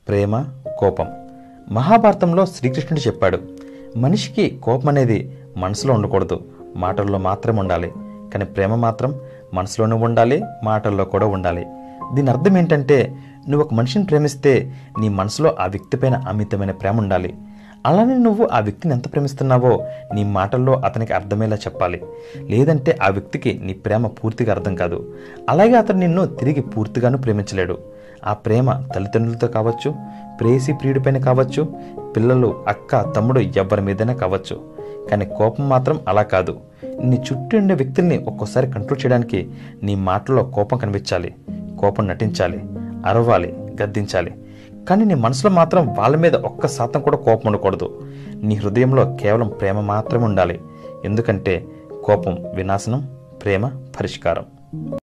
ప్రేమ కోపం మహాభారతంలో శ్రీకృష్ణుడు చెప్పాడు మనిషికి కోపం అనేది మనసులో ఉండకూడదు మాటల్లో మాత్రమే ఉండాలి కానీ ప్రేమ మాత్రం మనసులోనూ ఉండాలి మాటల్లో కూడా ఉండాలి దీని అర్థం ఏంటంటే నువ్వు ఒక మనిషిని ప్రేమిస్తే నీ మనసులో ఆ వ్యక్తిపైన అమితమైన ప్రేమ ఉండాలి అలానే నువ్వు ఆ వ్యక్తిని ఎంత ప్రేమిస్తున్నావో నీ మాటల్లో అతనికి అర్థమయ్యేలా చెప్పాలి లేదంటే ఆ వ్యక్తికి నీ ప్రేమ పూర్తిగా అర్థం కాదు అలాగే అతను నిన్ను తిరిగి పూర్తిగాను ప్రేమించలేడు ఆ ప్రేమ తల్లిదండ్రులతో కావచ్చు ప్రేసి ప్రియుడిపైన కావచ్చు పిల్లలు అక్క తమ్ముడు ఎవరి మీదైనా కావచ్చు కానీ కోపం మాత్రం అలా కాదు నీ చుట్టూ ఉండే వ్యక్తుల్ని ఒక్కోసారి కంట్రోల్ చేయడానికి నీ మాటల్లో కోపం కనిపించాలి కోపం నటించాలి అరవాలి గద్దించాలి కానీ నీ మనసులో మాత్రం వాళ్ళ మీద ఒక్క శాతం కూడా కోపం ఉండకూడదు నీ హృదయంలో కేవలం ప్రేమ మాత్రమే ఉండాలి ఎందుకంటే కోపం వినాశనం ప్రేమ పరిష్కారం